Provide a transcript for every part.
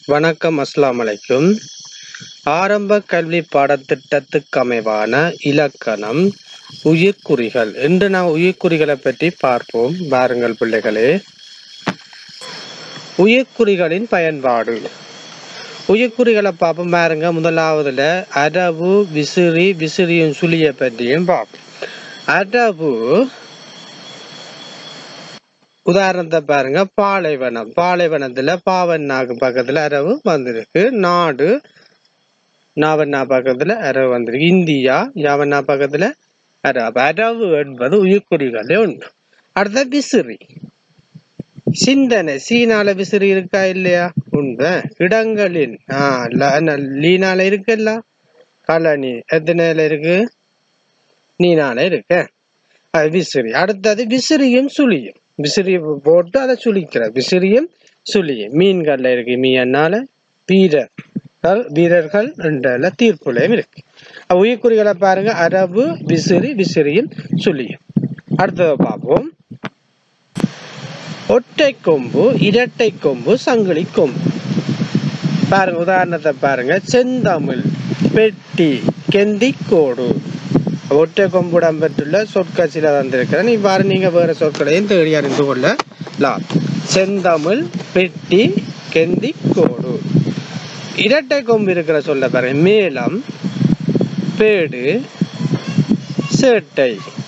வணக்கம் அஸ்ஸலாமு அலைக்கும் ஆரம்ப கல்வி பாடத்திட்டத்துக்கு அமைவான இலக்கணம் உயிர்க்குறிகள் இன்று நாம் உயிர்க்குறிகளை பற்றி பார்ப்போம் பாருங்கள் பிள்ளைகளே உயிர்க்குறிகளின் பயன்பாடு உயிர்க்குறிகளை பார்ப்போம் பாருங்க முதலாவதுல அரவு விசிறி விசிறியும் சுழிய பற்றியும் பார்ப்போம் அரவு உதாரணத்தை பாருங்க பாலைவனம் பாலைவனத்துல பாவண்ணாக்கு பக்கத்துல அரவு வந்திருக்கு நாடு நாவண்ணா பக்கத்துல அரவு வந்திருக்கு இந்தியா யாவண்ணா பக்கத்துல அரவு அப்ப அரவு என்பது உயிர்க்குறிகளே ஒன்று அடுத்த விசிறி சிந்தனை சீனால விசிறி இருக்கா இல்லையா உண்மை இடங்களின் ஆஹ் ல- என்ன, லீனால இருக்குல்ல கலனி எத்தனைல இருக்கு நீனால இருக்கு அது விசிறி அடுத்தது விசிறியும் சுழியும் விசிறி போட்டு அதை சுழிக்கிற விசிறியும் சுழியும் மீன்கள்ல இருக்கு மீனால வீரர்கள் வீரர்கள் ரெண்டுல தீர்ப்புலையும் இருக்கு அப்ப உயிர்க்குறிகளை பாருங்க அரபு விசிறி விசிறியும் சுழியும் அடுத்ததை பார்ப்போம் ஒற்றை கொம்பு இரட்டை கொம்பு சங்கிலி கொம்பு பாருங்க உதாரணத்தை பாருங்க செந்தமிழ் பெட்டி கெந்திக்கோடு ஒற்றை கொம்புடன் பெற்றுள்ள சொற்கட்சியில வந்திருக்கிறேன் இவ்வாறு நீங்க வேற சொற்களையும் தேடி அறிந்து கொள்ளலாம் செந்தமிழ் பெட்டி கெந்திக்கோடு இரட்டை கொம்பு இருக்கிற சொல்ல பாருங்க மேளம் பேடு சேட்டை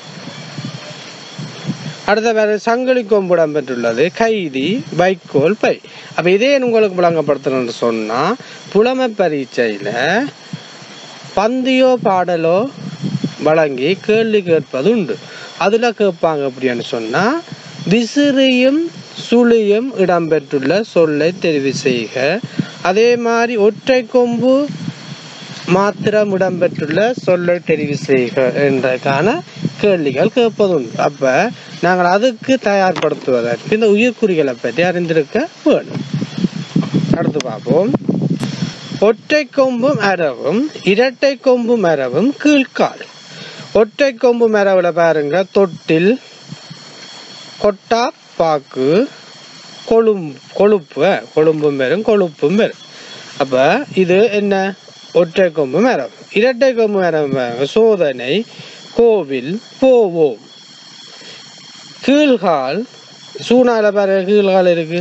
அடுத்த வேற சங்கிலி கொம்புடன் பெற்றுள்ளது கைதி வைக்கோல் பை அப்ப இதே உங்களுக்கு விளங்கப்படுத்தணும்னு சொன்னா புலமை பரீட்சையில பந்தியோ பாடலோ வழங்கி கேள்வி கேட்பது உண்டு அதுல கேட்பாங்க அப்படின்னு சொன்னா விசிறியும் சுழியும் இடம்பெற்றுள்ள சொல்லை தெரிவு செய்க அதே மாதிரி ஒற்றை கொம்பு மாத்திரம் இடம்பெற்றுள்ள சொல்லை தெரிவு செய்க என்றக்கான கேள்விகள் கேட்பதுண்டு அப்ப நாங்கள் அதுக்கு தயார்படுத்துவதற்கு இந்த உயிர்க்குறிகளை பற்றி அறிந்திருக்க வேணும் அடுத்து பார்ப்போம் ஒற்றை கொம்பும் அரவும் இரட்டை கொம்பும் அரவும் கீழ்கால் ஒற்றை கொம்பு மரவுல பாருங்க தொட்டில் கொட்டா பாக்கு கொழும் கொழுப்பு அஹ், கொழும்பும் வரும் கொழுப்பும் வரும் அப்ப இது என்ன ஒற்றை கொம்பு மரம் இரட்டை கொம்பு மரம் பாருங்க. சோதனை கோவில் போவோம் கீழ்கால் சூனால பாருங்க கீழ்கால் இருக்கு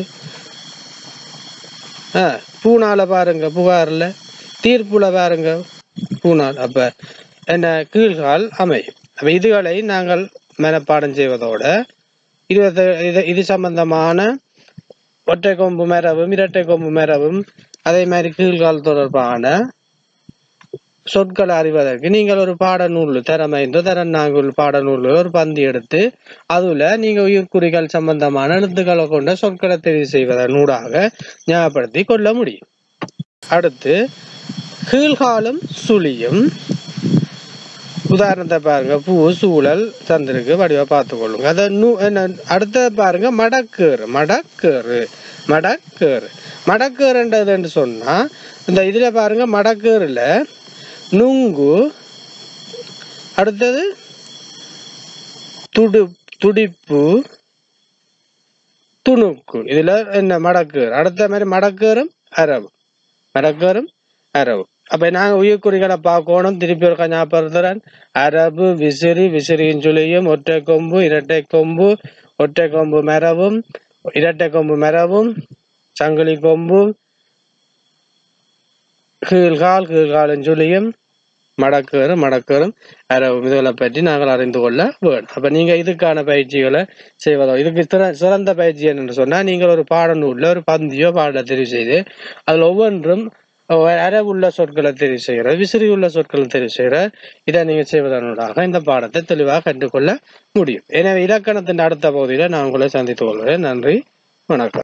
ஆ பூனால பாருங்க புகார்ல தீர்ப்புல பாருங்க பூனால் அப்ப என்ன கீழ்கால் அமையும் அப்ப இதுகளை நாங்கள் மனப்பாடம் செய்வதோட இருபத்தி இது இது சம்பந்தமான ஒற்றை கொம்பு மரபும் இரட்டை கொம்பு மரபும் அதே மாதிரி கீழ்கால் தொடர்பான சொற்களை அறிவதற்கு நீங்கள் ஒரு பாடநூல் திறமைந்தோ திறனாங்குள் பாடநூல் ஒரு பந்தி எடுத்து அதுல நீங்க உயிர்க்குறிகள் சம்பந்தமான எழுத்துக்களை கொண்ட சொற்களை தெரிவு செய்வதன் ஊடாக ஞாபகப்படுத்தி கொள்ள முடியும் அடுத்து கீழ்காலும் சுழியும் உதாரணத்தை பாருங்க பூ சூழல் தந்திருக்கு வடிவா பார்த்து கொள்ளுங்க அதை நூ என்ன அடுத்த பாருங்க மடக்கேறு மடக்கேறு மடக்கேறு மடக்கேறுன்றதுன்னு சொன்னா இந்த இதுல பாருங்க மடக்கேறுல நுங்கு அடுத்தது துடு துடிப்பு துணுக்கு இதுல என்ன மடக்கேறு அடுத்த மாதிரி மடக்கேறும் அரவு மடக்கேறும் அரவு அப்ப நாங்க உயிர்க்குறிகளை பார்க்கணும் திருப்பி ஒரு ஞாபகப்படுத்துறேன் அரபு விசிறி விசிறியின் சுழியும் ஒற்றை கொம்பு இரட்டை கொம்பு ஒற்றை கொம்பு மரவும் இரட்டை கொம்பு மரவும் சங்கிலி கொம்பு கீழ்கால் கீழ்காலின் சுழியும் மடக்கேறும் மடக்கேறும் அரவும் இதுகளை பற்றி நாங்கள் அறிந்து கொள்ள வேண்டும் அப்ப நீங்க இதுக்கான பயிற்சிகளை செய்வதோ இதுக்கு சிற- சிறந்த பயிற்சி என்னன்னு சொன்னா நீங்கள் ஒரு பாடநூல்ல ஒரு பந்தியோ பாடலை தெரிவு செய்து அதுல ஒவ்வொன்றும் அரவுள்ள சொற்களை தெரிவு செய்கிற விசிறி உள்ள சொற்களை தெரிவு செய்கிற இதை நீங்க செய்வதனூடாக இந்த பாடத்தை தெளிவாக கற்றுக்கொள்ள முடியும் எனவே இலக்கணத்தின் அடுத்த பகுதியில நான் உங்களை சந்தித்துக் கொள்கிறேன் நன்றி வணக்கம்